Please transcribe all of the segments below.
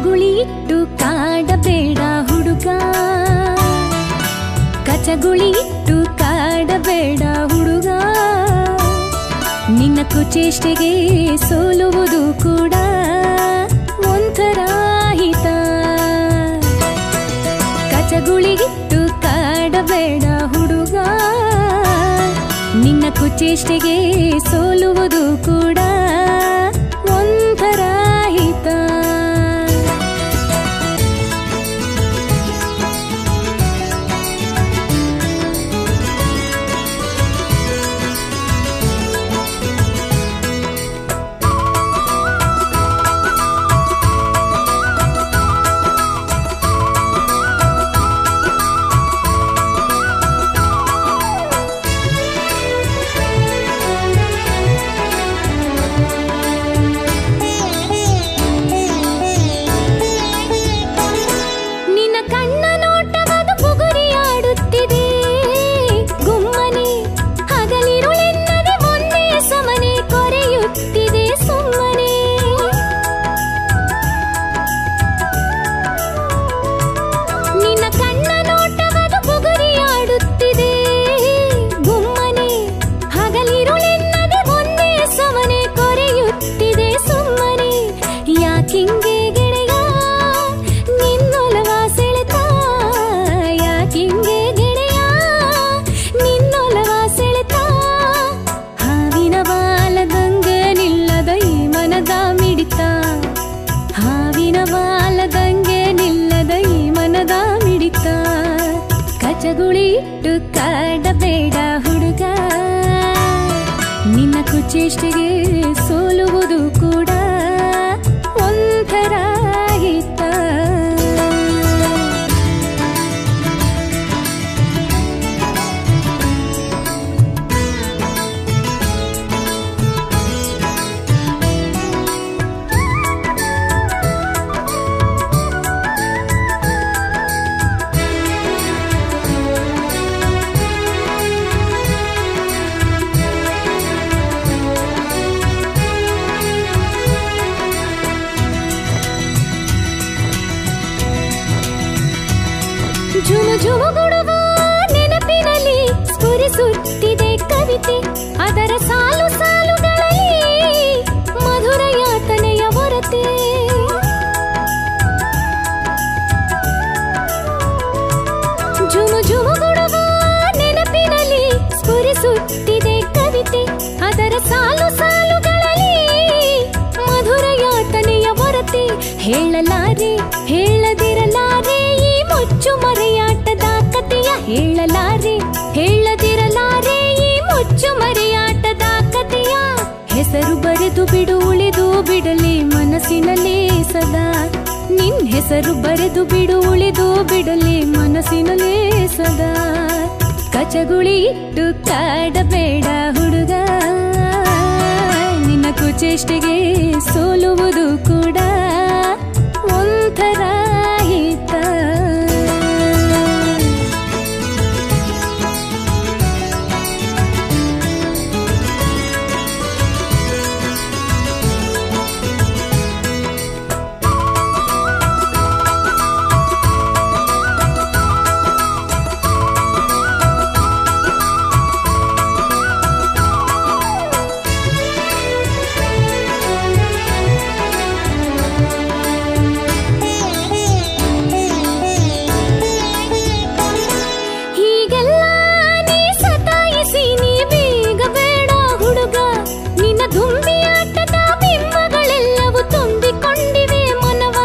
ಕಚಗುಳಿ ಇಟ್ಟು ಕಾಡಬೇಡ ಹುಡುಗ ಕಚಗುಳಿ ಇಟ್ಟು ಕಾಡಬೇಡ ಹುಡುಗ ನಿನ್ನ ಕುಚೇಷ್ಟೆಗೆ ಸೋಲುವುದು ಕೂಡ ಒಂಥರ ಹಿತ ಕಚಗುಳಿಗಿಟ್ಟು ಕಾಡಬೇಡ ಹುಡುಗ ನಿನ್ನ ಕುಚೇಷ್ಟೆಗೆ ಸೋಲುವುದು ಕೂಡ ಒಂಥರ ಹಿತ ನಿನ್ನ ಕಣ್ಣ ನೋಟವದು ಬುಗುರಿಯಾಡುತ್ತಿದೆ ಗುಮ್ಮನೆ ಹಗಲಿರುಳೆನ್ನದೆ ಒಂದೇ ಸಮನೆ ಕೊರೆಯುತ್ತಿದೆ ಸುಮ್ಮನೆ ನಿನ್ನ ಕಣ್ಣ ನೋಟವದು ಬುಗುರಿಯಾಡುತ್ತಿದೆ ಗುಮ್ಮನೆ ಹಗಲಿರುಳೆನ್ನದೆ ಒಂದೇ ಸಮನೆ ಕೊರೆಯುತ್ತಿದೆ ಸುಮ್ಮನೆ ಯಾಕಿಂಗೆ ಗೆಳೆಯ ನಿನ್ನೊಲವ ಸೆಳೆತ ಯಾಕಿಂಗೆ ಗೆಳೆಯ ನಿನ್ನೊಲವ ಸೆಳೆತ ಹಾವಿನ ಬಾಲದಂಗೆ ನಿಲ್ಲದ ಈ ಮನದ ಮಿಡಿತ ಹಾವಿನ ಬಾಲದಂಗೆ ನಿಲ್ಲದ ಈ ಮನದ ಮಿಡಿತ ಕಚಗುಳಿ ಇಟ್ಟು ಕಾಡಬೇಡ ಹುಡುಗ ನಿನ್ನ ಕುಚೇಷ್ಟೆಗೆ ಸೋಲುವುದು ಕೂಡ ಒಂಥರ ಹಿತ ಝುಮು ಝುಮು ಗುಡುವ ನೆನಪಿನಲ್ಲಿ ಸ್ಫುರಿಸುತ್ತಿದೆ ಕವಿತೆ ಅದರ ಸಾಲು ಸಾಲುಗಳಲ್ಲಿ ಮಧುರ ಯಾತನೆಯ ಹೊರತೆ ಝುಮು ಝುಮು ಗುಡುವ ನೆನಪಿನಲ್ಲಿ ಸ್ಫುರಿಸುತ್ತಿದೆ ಕವಿತೆ ಅದರ ಸಾಲು ಸಾಲುಗಳಲ್ಲಿ ಮಧುರ ಯಾತನೆಯ ಹೊರತೆ ಹೇಳಲಾರೆ ಹೇಳದಿರಲಾರೆ ಈ ಮುಚ್ಚು ಮರೆಯಾಟದ ಕಥೆಯ ಹೇಳಲಾರೆ ಹೇಳದಿರಲಾರೆ ಈ ಮುಚ್ಚು ಮರೆಯಾಟದ ಕಥೆಯ ಹೆಸರು ಬರೆದು ಬಿಡು ಉಳಿದು ಬಿಡಲಿ ಮನಸ್ಸಿನಲ್ಲಿ ಸದಾ ನಿನ್ ಹೆಸರು ಬರೆದು ಬಿಡು ಉಳಿದು ಬಿಡಲಿ ಮನಸ್ಸಿನಲ್ಲಿ ಸದಾ ಕಚಗುಳಿ ಇಟ್ಟು ಕಾಡಬೇಡ ಹುಡುಗ ನಿನ್ನ ಕುಚೇಷ್ಟೆಗೆ ಸೋಲುವುದು ಕೂಡ ಒಂಥರ ಹಿತ ಹೀಗೆಲ್ಲ ನೀ ಸತಾಯಿಸಿ ನೀ ಬೇಗ ಬೇಡ ಹುಡುಗ ನಿನ್ನ ದುಂಬಿಯಾಟದ ಬಿಂಬಗಳೆಲ್ಲವೂ ತುಂಬಿಕೊಂಡಿವೆ ಮನವ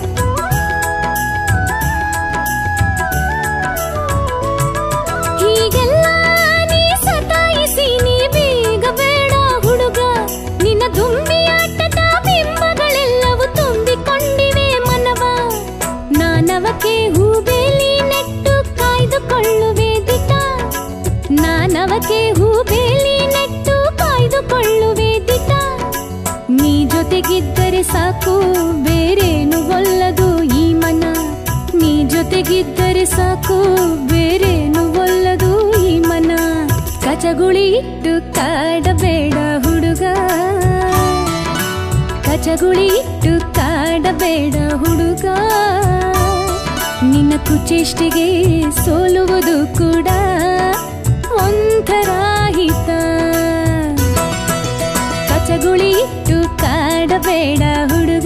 ಹೀಗೆಲ್ಲ ನೀ ಸತಾಯಿಸಿ ನೀ ಬೇಗ ಬೇಡ ಹುಡುಗ ನಿನ್ನ ದುಂಬಿಯಾಟದ ಬಿಂಬಗಳೆಲ್ಲವೂ ತುಂಬಿಕೊಂಡಿವೆ ಮನವ ನಾನವಕ್ಕೆ ಹೂಬೇಲಿ ನೆಟ್ಟು ಕಾಯ್ದುಕೊಳ್ಳುವೆ ದಿಟ ನಾನವಕ್ಕೆ ಹೂಬೇಲಿ ನೆಟ್ಟು ಕಾಯ್ದುಕೊಳ್ಳುವೆ ದಿಟ ನೀ ಜೊತೆಗಿದ್ದರೆ ಸಾಕು ಬೇರೇನು ಒಲ್ಲದು ಈ ಮನ ನೀ ಜೊತೆಗಿದ್ದರೆ ಸಾಕು ಬೇರೇನು ಒಲ್ಲದು ಈ ಮನ ಕಚಗುಳಿ ಇಟ್ಟು ಕಾಡಬೇಡ ಹುಡುಗ ಕಚಗುಳಿ ಇಟ್ಟು ಕಾಡ ಕಾಡಬೇಡ ಹುಡುಗ ನಿನ್ನ ಕುಚೇಷ್ಟಿಗೆ ಸೋಲುವುದು ಕೂಡ ಒಂಥರ ಹಿತ ಕಚಗುಳಿ ಇಟ್ಟು ಕಾಡಬೇಡ ಹುಡುಗ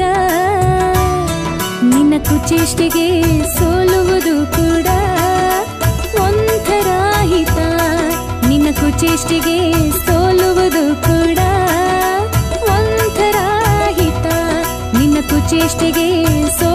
ನಿನ್ನ ಕುಚೇಷ್ಟಿಗೆ ಸೋಲುವುದು ಕೂಡ ಒಂಥರ ಹಿತ ನಿನ್ನ ಕುಚೇಷ್ಟಿಗೆ ಸೋಲುವುದು ಕೂಡ ಒಂಥರ ಹಿತ ನಿನ್ನ ಕುಚೇಷ್ಟಿಗೆ ಸೋ